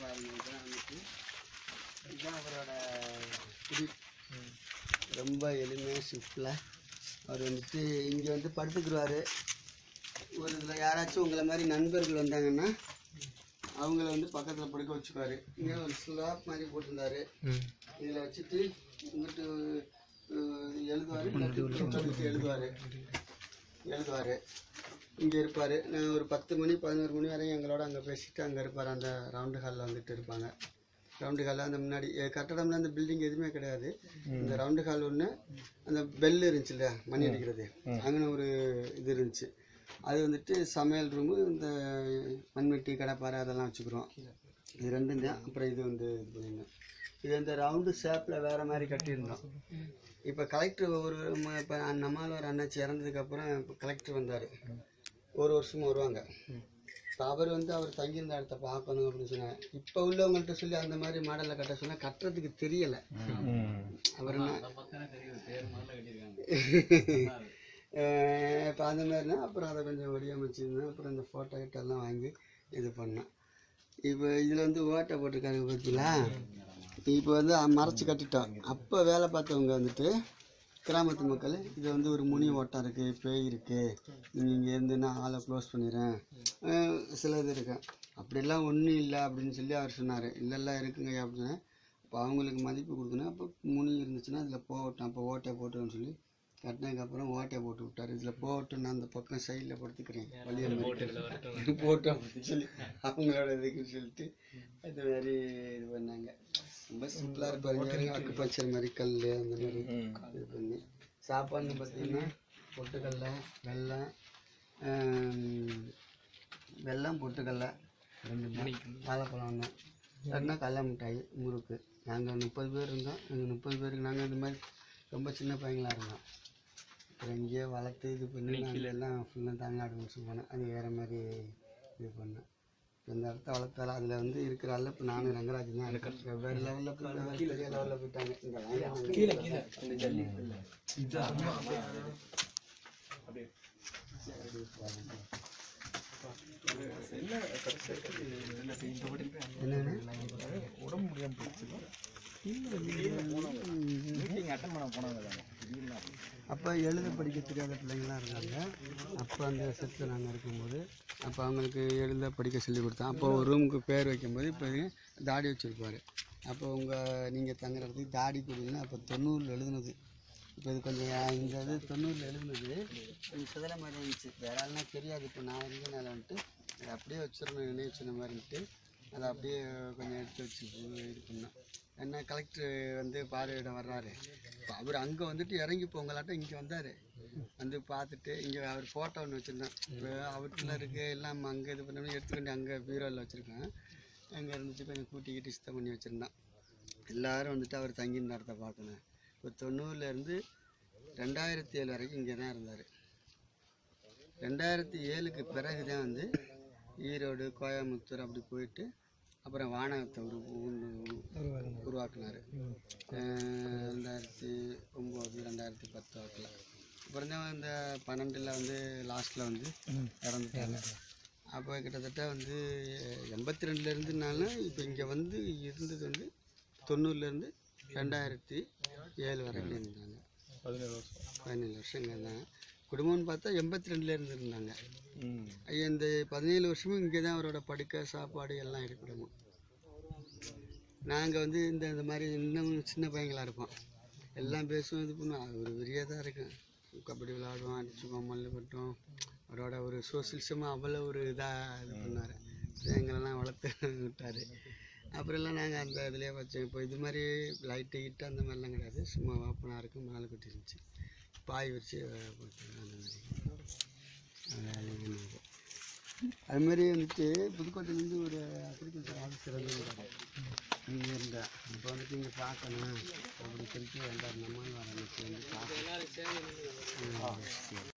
பாருங்க இதுதான் அன்னைக்கு இதுதான் அவரோட குடி ரொம்ப எளிமையாக சிம்பிளாக அவர் வந்துட்டு இங்கே வந்து படுத்துக்குருவார் ஒரு இதில் யாராச்சும் உங்களை மாதிரி நண்பர்கள் வந்தாங்கன்னா அவங்கள வந்து பக்கத்தில் படுக்க வச்சுக்குவாரு இங்கே ஒரு ஸ்லாப் மாதிரி போட்டிருந்தாரு இதில் வச்சுட்டு இங்கிட்டு அஹ், எழுதுவார் இங்கிட்டு எழுதுவார் எழுதுவார் இங்கே இருப்பார் நான் ஒரு பத்து மணி பதினோரு மணி வரையும் எங்களோட அங்கே பேசிட்டு அங்கே இருப்பார் அந்த ரவுண்டு ஹாலில் வந்துட்டு இருப்பாங்க ரவுண்டு ஹாலில் அந்த முன்னாடி எ, கட்டடம்ல அந்த பில்டிங் எதுவுமே கிடையாது இந்த ரவுண்டு ஹால் ஒன்று அந்த பெல் இருந்துச்சு இல்லையா மணி அடிக்கிறது அங்கே ஒரு இது இருந்துச்சு அது வந்துட்டு சமையல் ரூமு இந்த மண்வெட்டி கடப்பாறை அதெல்லாம் வச்சுக்கிறோம் இது ரெண்டும் தான் அப்புறம் இது வந்து இது பண்ணியிருந்தோம் இது இந்த ரவுண்டு ஷேப்பில் வேறு மாதிரி கட்டியிருந்தோம் இப்போ கலெக்டர் ஒரு இப்போ நம்மால் ஒரு அண்ணாச்சி இறந்ததுக்கப்புறம் இப்போ கலெக்டர் வந்தார் ஒரு வருஷமா வருவாங்க இப்போ அவர் வந்து அவர் தங்கியிருந்த இடத்த பார்க்கணும் அப்படின்னு சொன்னாங்க இப்போ உள்ளவங்கள்ட்ட சொல்லி அந்த மாதிரி மாடலில் கட்ட சொன்னால் கட்டுறதுக்கு தெரியலை அவர் என்ன இப்போ அந்த மாதிரினா அப்புறம் அதை கொஞ்சம் வடிவமைச்சிருந்தேன் அப்புறம் இந்த ஃபோட்டோ கிட்ட எல்லாம் வாங்கி இது பண்ணேன் இப்போ இதில் வந்து ஓட்டை போட்டிருக்காங்க பார்த்தீங்களா இப்போ வந்து மறைச்சி கட்டிட்டோம் அப்போ வேலை பார்த்தவங்க வந்துட்டு கிராமத்து மக்கள் இது வந்து ஒரு முனி ஓட்டம் இருக்குது பேய் இருக்குது நீங்கள் இங்கே இருந்து நான் ஆளை க்ளோஸ் பண்ணிடுறேன் அஹ் சில இது இருக்கு அப்படிலாம் ஒன்றும் இல்லை அப்படின்னு சொல்லி அவர் சொன்னார் இல்லைல்லாம் இருக்குங்க அப்படின்னு அப்போ அவங்களுக்கு மதிப்பு கொடுக்கணும் அப்போ முனி இருந்துச்சுன்னா அதில் போகட்டும் அப்போ ஓட்டை போட்டுன்னு சொல்லி கட்டினதுக்கப்புறம் ஓட்டையை போட்டு விட்டாரு இதில் போகட்டும் நான் அந்த பக்கம் சைடில் படுத்துக்கிறேன் வழியை போட்டோம் அப்படின்னு சொல்லி அவங்களோட இதுக்கு சொல்லிட்டு அது மாதிரி இது பண்ணாங்க ரொம்ப சிம்பிளாக இருப்பாரு அக்கு பச்சை மாதிரி கல் அந்த மாதிரி இது பண்ணி சாப்பாடுன்னு பார்த்தீங்கன்னா பொட்டுக்கடலை வெல்லம் ஆம், வெல்லம் பொட்டுக்கடலை ரெண்டு மணி வாழைப்பழம் ஒன்று இல்லைன்னா கடல மிட்டாய் முறுக்கு நாங்கள் முப்பது பேர் இருந்தோம் எங்கள் முப்பது பேருக்கு நாங்கள் இந்த மாதிரி ரொம்ப சின்ன பையங்களா இருந்தோம் அப்புறம் இங்கேயே வளர்த்து இது பண்ணி நாங்கள் எல்லாம் ஃபுல்லாக தமிழ்நாடு முடிச்சு போனேன் அது வேறு மாதிரி இது பண்ணேன் இப்ப இந்த இடத்த வளர்த்தால அதில் வந்து இருக்கிற ஆள் இப்போ நானும் ரங்கராஜ் தான் இருக்கேன் வெவ்வேறு லெவலில் போய் பெரிய லெவலில் போயிட்டாங்க இந்த கீழே கீழே உடம்பு முடியாம போச்சு மீட்டிங் அட்டன் பண்ண போனாங்க அப்போ எழுத படிக்க தெரியாத பிள்ளைங்களாம் இருந்தாங்க அப்போ அந்த செட்டில் நாங்கள் இருக்கும்போது அப்போ அவங்களுக்கு எழுத படிக்க சொல்லி கொடுத்தோம் அப்போ ஒரு ரூமுக்கு பேர் வைக்கும்போது இப்போ தாடி வச்சுருப்பாரு அப்போ உங்கள் நீங்கள் தங்குற இடத்துக்கு தாடி கொடுங்கன்னா அப்போ தொண்ணூறில் எழுதுனது இப்போ இது கொஞ்சம் இந்த இது தொண்ணூறில் எழுதுனது கொஞ்சம் சிதற மாதிரி இருந்துச்சு வேற ஆளுனா தெரியாது இப்போ நான் இருந்தனால வந்துட்டு அதை அப்படியே வச்சிடணும் நினைவு சின்ன மாதிரின்ட்டு அதை அப்படியே கொஞ்சம் எடுத்து வச்சு இது பண்ணோம் என்ன கலெக்டர் வந்து பார்வையிட வர்றாரு இப்போ அவர் அங்கே வந்துட்டு இறங்கி போங்களாட்டம் இங்கே வந்தார் வந்து பார்த்துட்டு இங்கே அவர் ஃபோட்டோ ஒன்று வச்சுருந்தேன் இப்போ அவருக்குள்ள இருக்கு எல்லாம் அங்கே இது பண்ணி எடுத்துக்கொண்டு அங்கே பீரோவில் வச்சுருக்கேன் அங்கே இருந்துச்சு கொஞ்சம் கூட்டி கீட்டி சுத்தம் பண்ணி வச்சுருந்தான் எல்லாரும் வந்துட்டு அவர் தங்கியிருந்த இடத்த பார்க்கணும் இப்போ தொண்ணூறுலேருந்து ரெண்டாயிரத்தி ஏழு வரைக்கும் இங்கே தான் இருந்தார் ரெண்டாயிரத்தி ஏழுக்கு பிறகு தான் வந்து ஈரோடு கோயம்புத்தூர் அப்படி போயிட்டு அப்புறம் வானகத்தை உரு உரு- உருவாக்குனாரு அஹ் ரெண்டாயிரத்தி ஒம்பது ரெண்டாயிரத்தி பத்து வாக்கில் அப்புறம் தான் இந்த பன்னெண்டில் வந்து லாஸ்ட்டில் வந்து இறந்துட்டாங்க அப்போ கிட்டத்தட்ட வந்து எண்பத்தி ரெண்டுலேருந்துனாலும் இப்போ இங்கே வந்து இருந்தது வந்து தொண்ணூறுலேருந்து ரெண்டாயிரத்தி ஏழு வரைக்கும் இருந்தாங்க பதினேழு வருஷம் பதினேழு வருஷம் இங்கே இருந்தாங்க குடும்பம்னு பார்த்தா எண்பத்தி ரெண்டுலேருந்து இருந்தாங்க ம் ஐயா, இந்த பதினேழு வருஷமும் இங்கே தான் அவரோட படுக்கை சாப்பாடு எல்லாம் இருக்கணும் நாங்கள் வந்து இந்த இந்த மாதிரி இன்னும் சின்ன பையங்களா இருப்போம் எல்லாம் பேசுவோம் இது பண்ணுவோம் அது ஒரு வெறியாக தான் இருக்கும் கபடி விளாடுவோம் அடிச்சுப்போம் மல்லு கட்டுவோம் அவரோட ஒரு சோசியலிசமாக அவ்வளோ ஒரு இதாக இது பண்ணார் எங்களெல்லாம் வளர்த்து விட்டார் அப்புறம் எல்லாம் நாங்கள் அந்த இதுலேயே வச்சோம் இப்போ இது மாதிரி லைட்டு கிட்டு அந்த மாதிரிலாம் கிடையாது சும்மா வாப்பனாக இருக்கும் மேலே கட்டி இருந்துச்சு பாய் வச்சு போட்டாங்க அந்த மாதிரி அது இது பண்ணது. அது மாதிரி வந்துட்டு புதுக்கோட்டையிலேருந்து ஒரு அக்ரிகல்ச்சர் ஆஃபீஸர் வந்து இங்கே இருந்தேன் இப்போ வந்துட்டு இங்கே பார்க்கணும் அப்படி சொல்லிட்டு வந்தார் நம்மளும் வர வந்து பார்க்கணும்